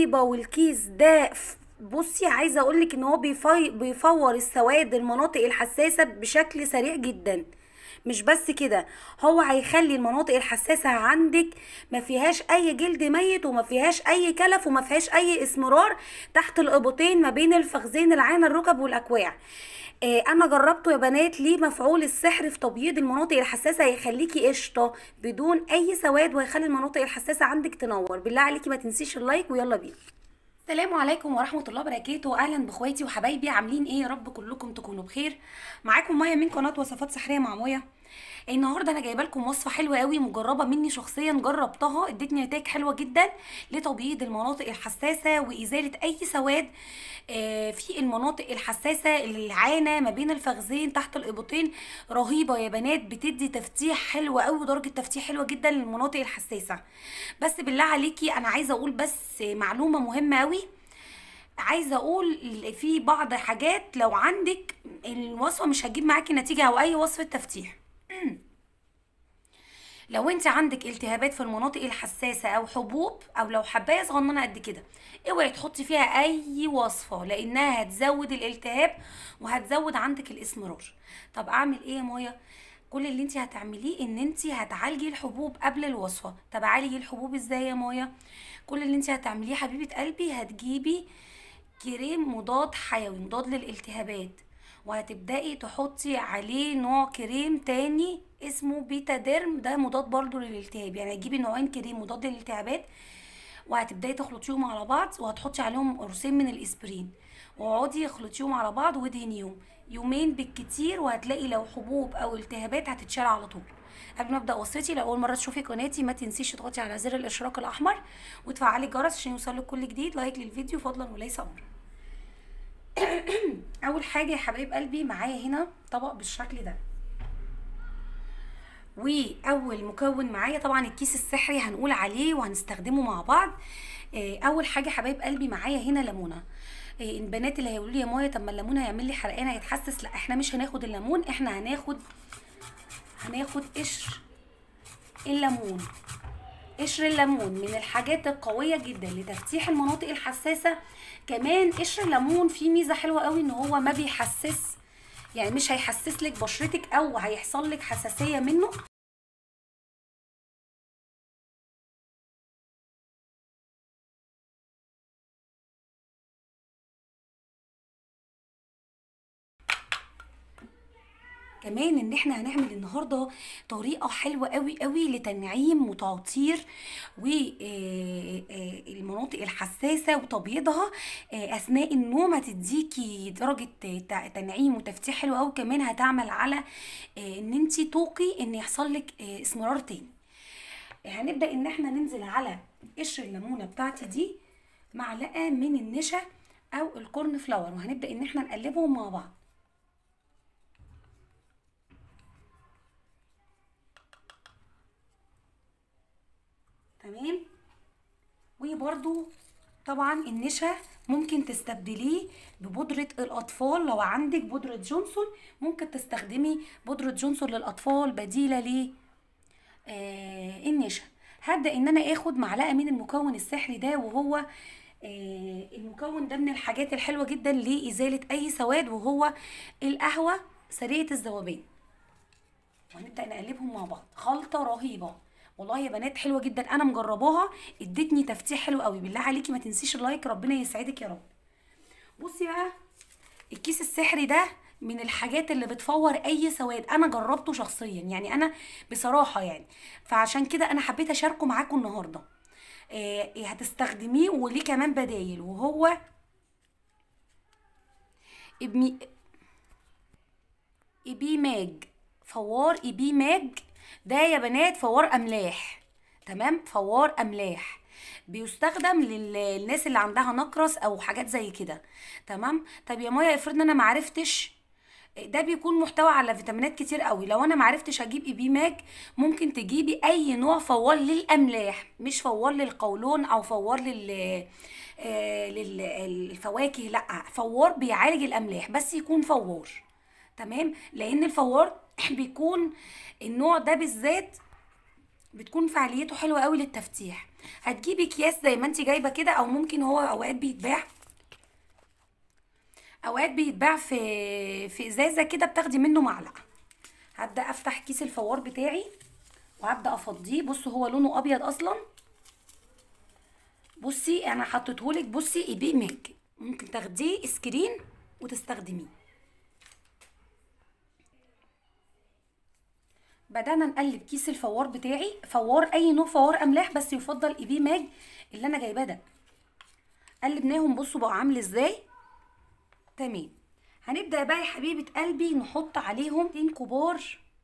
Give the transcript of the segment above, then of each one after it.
رهيبة والكيس ده ف- بصي عايزة اقولك ان هو بيفي... بيفور السواد المناطق الحساسة بشكل سريع جدا مش بس كده هو هيخلي المناطق الحساسة عندك ما فيهاش اي جلد ميت وما فيهاش اي كلف وما فيهاش اي اسمرار تحت الابطين ما بين الفخذين العين الركب والاكواع آه، انا جربته يا بنات ليه مفعول السحر في تبييض المناطق الحساسه هيخليكي قشطه بدون اي سواد وهيخلي المناطق الحساسه عندك تنور بالله عليكي ما تنسيش اللايك ويلا بينا السلام عليكم ورحمة الله وبركاته أهلا بإخواتي وحبايبي عاملين إيه يا رب كلكم تكونوا بخير معاكم مايا من قناة وصفات سحرية مع مويا النهارده انا جايبه لكم وصفه حلوه قوي مجربه مني شخصيا جربتها ادتني نتائج حلوه جدا لتبييض المناطق الحساسه وازاله اي سواد آه، في المناطق الحساسه العانه ما بين الفخذين تحت الابطين رهيبه يا بنات بتدي تفتيح حلو قوي ودرجه تفتيح حلوه جدا للمناطق الحساسه بس بالله عليكي انا عايزه اقول بس معلومه مهمه قوي عايزه اقول في بعض حاجات لو عندك الوصفه مش هتجيب معاكي نتيجه او اي وصفه تفتيح لو انت عندك التهابات في المناطق الحساسه او حبوب او لو حبايه صغننه قد كده اوعي تحطي فيها اي وصفه لانها هتزود الالتهاب وهتزود عندك الاسمرار طب اعمل ايه يا مايا كل اللي انت هتعمليه ان انت هتعالجي الحبوب قبل الوصفه طب اعالجي الحبوب ازاي يا مايا كل اللي انت هتعمليه حبيبه قلبي هتجيبي كريم مضاد حيوي مضاد للالتهابات وهتبدأي تحطي عليه نوع كريم تاني اسمه بيتا ديرم ده مضاد برضو للالتهاب يعني هتجيبي نوعين كريم مضاد للالتهابات وهتبدأي تخلطيهم على بعض وهتحطي عليهم قرصين من الاسبرين واقعدي اخلطيهم على بعض وادهنيهم يومين بالكتير وهتلاقي لو حبوب او التهابات هتتشال على طول قبل ما ابدا وصفتي لو اول مره تشوفي قناتي ما تنسيش تضغطي على زر الاشتراك الاحمر وتفعلي الجرس عشان يوصلك كل جديد لايك للفيديو فضلا وليس امرا اول حاجه يا حبايب قلبي معايا هنا طبق بالشكل ده واول مكون معايا طبعا الكيس السحري هنقول عليه وهنستخدمه مع بعض آه، اول حاجه حبايب قلبي معايا هنا ليمونه آه، البنات اللي هيقولوا لي يا مايا طب ما الليمون هيعمل لي حرقان هيتحسس لا احنا مش هناخد الليمون احنا هناخد هناخد قشر الليمون قشر الليمون من الحاجات القوية جدا لتفتيح المناطق الحساسة كمان قشر الليمون فيه ميزة حلوة قوي ان هو ما بيحسس يعني مش هيحسس لك بشرتك او هيحصل لك حساسية منه كمان ان احنا هنعمل النهارده طريقه حلوه قوي قوي لتنعيم وتعطير والمناطق الحساسه وتبييضها آه، اثناء النوم هتديكي درجه تع- تنعيم وتفتيح حلو قوي كمان هتعمل على آه، ان انت توقي ان يحصل لك آه، اسمرار تاني هنبدا ان احنا ننزل على قشر الليمونه بتاعتي دي معلقه من النشا او الكورن فلاور وهنبدا ان احنا نقلبهم مع بعض تمام وبرده طبعا النشا ممكن تستبدليه ببودرة الأطفال لو عندك بودرة جونسون ممكن تستخدمي بودرة جونسون للأطفال بديلة ليه آه النشا هبدأ ان انا اخد معلقة من المكون السحري ده وهو آه المكون ده من الحاجات الحلوة جدا لإزالة اي سواد وهو القهوة سريعة الذوبان وهنبدأ نقلبهم مع بعض خلطة رهيبة والله يا بنات حلوة جدا انا مجرباها ادتني تفتيح حلو قوي بالله عليكي ما تنسيش اللايك ربنا يسعدك يا رب بصي بقى الكيس السحري ده من الحاجات اللي بتفور اي سواد انا جربته شخصيا يعني انا بصراحة يعني فعشان كده انا حبيت اشاركه معاكم النهاردة آه هتستخدميه وليه كمان بدايل وهو ابني ايبي ماج فوار ايبي ماج ده يا بنات فوار املاح تمام فوار املاح بيستخدم لل- للناس اللي عندها نقرس او حاجات زي كده تمام طب يا مايا افرض ان انا معرفتش ده بيكون محتوى على فيتامينات كتير قوي لو انا معرفتش اجيب ايبي ماج ممكن تجيبي اي نوع فوار للاملاح مش فوار للقولون او فوار لل آه، للفواكه لا فوار بيعالج الاملاح بس يكون فوار تمام لان الفوار بيكون النوع ده بالذات بتكون فعاليته حلوه قوي للتفتيح هتجيبي اكياس زي ما انت جايبه كده او ممكن هو اوقات بيتباع اوقات بيتباع في في ازازه كده بتاخدي منه معلقه هبدا افتح كيس الفوار بتاعي وهبدا افضيه بصوا هو لونه ابيض اصلا بصي انا حطيتهولك بصي ايبي ميك ممكن تاخديه سكرين وتستخدميه بدأنا نقلب كيس الفوار بتاعي فوار اي نوع فوار املاح بس يفضل ايبي ماج اللي انا جايباه ده قلبناهم بصوا بقوا عامل ازاي تمام هنبدأ بقى يا حبيبة قلبي نحط عليهم اتنين كبار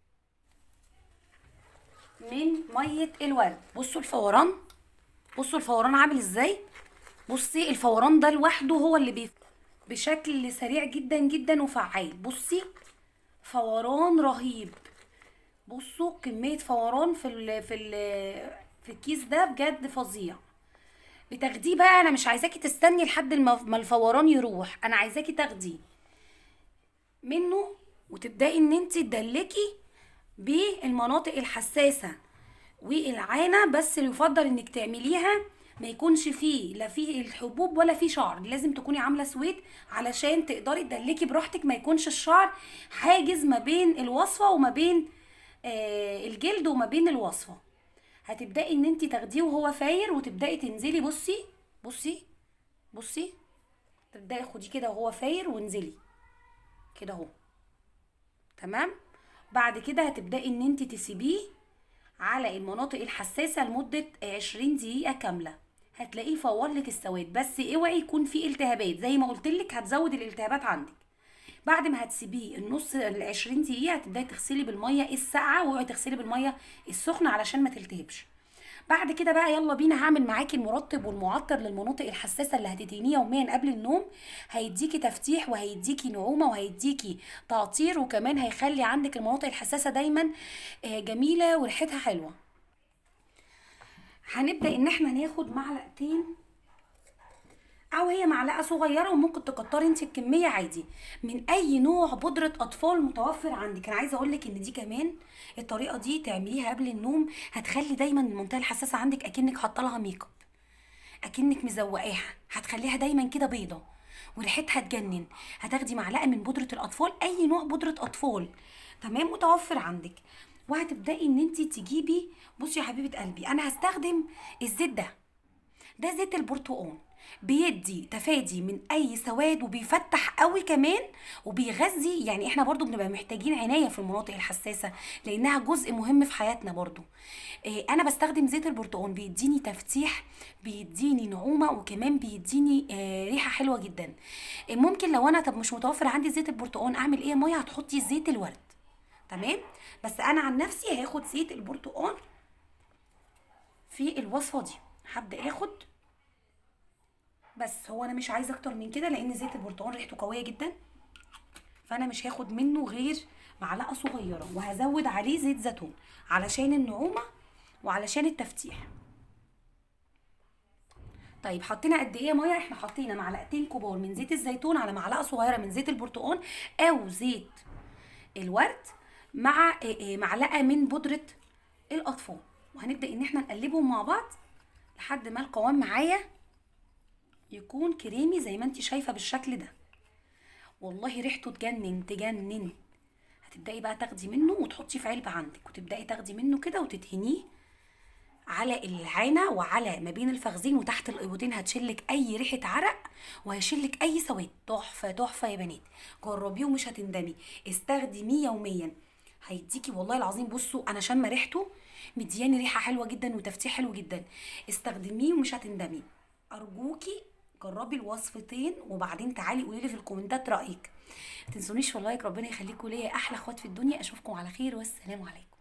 من مية الورد بصوا الفوران بصوا الفوران عامل ازاي بصي الفوران ده لوحده هو اللي بيف بشكل سريع جدا جدا وفعال بصي فوران رهيب بصوا كمية فوران في ال في ال في الكيس ده بجد فظيع بتاخديه بقى انا مش عايزاكي تستني لحد الم- ما الفوران يروح انا عايزاكي تاخديه منه وتبداي ان انت تدلكي بالمناطق الحساسه والعانه بس اللي يفضل انك تعمليها ما يكونش فيه لا فيه الحبوب ولا فيه شعر لازم تكوني عامله سويت علشان تقدري تدلكي براحتك ما يكونش الشعر حاجز ما بين الوصفه وما بين آه الجلد وما بين الوصفه هتبداي ان انت تاخديه وهو فاير وتبداي تنزلي بصي بصي بصي تبداي خديه كده وهو فاير وانزلي كده اهو تمام بعد كده هتبداي ان انت تسيبيه على المناطق الحساسه لمده 20 دقيقه كامله هتلاقيه فور لك السواد بس اوعي يكون فيه التهابات زي ما قلت لك هتزود الالتهابات عندك بعد ما هتسيبيه النص ال 20 دقيقه هتبداي تغسلي بالميه الساقعه واوعي تغسلي بالميه السخنه علشان ما تلتهبش بعد كده بقى يلا بينا هعمل معاكي المرطب والمعطر للمناطق الحساسه اللي هتدهنيه يوميا قبل النوم هيديكي تفتيح وهيديكي نعومه وهيديكي تعطير وكمان هيخلي عندك المناطق الحساسه دايما آه، جميله وريحتها حلوه هنبدا ان احنا ناخد معلقتين او هي معلقه صغيره وممكن تكتري انت الكميه عادي من اي نوع بودره اطفال متوفر عندك انا عايزه اقول لك ان دي كمان الطريقه دي تعمليها قبل النوم هتخلي دايما المنطقه الحساسه عندك اكنك حاطه لها ميك اب اكنك مزوقاها هتخليها دايما كده بيضه وريحتها تجنن هتاخدي معلقه من بودره الاطفال اي نوع بودره اطفال تمام متوفر عندك وهتبداي ان انت تجيبي بصي يا حبيبه قلبي انا هستخدم الزيت ده ده زيت البرتقال بيدي تفادي من اي سواد وبيفتح قوي كمان وبيغذي يعني احنا برضو بنبقى محتاجين عنايه في المناطق الحساسه لانها جزء مهم في حياتنا برضو إيه انا بستخدم زيت البرتقال بيديني تفتيح بيديني نعومه وكمان بيديني آه ريحه حلوه جدا إيه ممكن لو انا طب مش متوفر عندي زيت البرتقال اعمل ايه ميه هتحطي زيت الورد تمام بس انا عن نفسي هاخد زيت البرتقال في الوصفه دي هبدا اخد بس هو انا مش عايزه اكتر من كده لان زيت البرتقال ريحته قويه جدا فانا مش هاخد منه غير معلقه صغيره وهزود عليه زيت زيتون علشان النعومه وعلشان التفتيح طيب حطينا قد ايه ميه احنا حطينا معلقتين كبار من زيت الزيتون على معلقه صغيره من زيت البرتقال او زيت الورد مع إيه إيه معلقه من بودره الاطفال وهنبدا ان احنا نقلبهم مع بعض لحد ما القوام معايا يكون كريمي زي ما انت شايفه بالشكل ده والله ريحته تجنن تجنن هتبداي بقى تاخدي منه وتحطيه في علبه عندك وتبداي تاخدي منه كده وتدهنيه على العانة وعلى ما بين الفخذين وتحت الإبطين هتشلك أي ريحة عرق وهيشلك أي سواد تحفة تحفة يا بنات جربيه ومش هتندمي استخدميه يوميا هيديكي والله العظيم بصوا أنا شامة ريحته مدياني ريحة حلوة جدا وتفتيح حلو جدا استخدميه ومش هتندمي أرجوكي جربي الوصفتين وبعدين تعالي قولي لي في الكومنتات رأيك تنسونيش والله ربنا يخليكم ليا أحلى اخوات في الدنيا أشوفكم على خير والسلام عليكم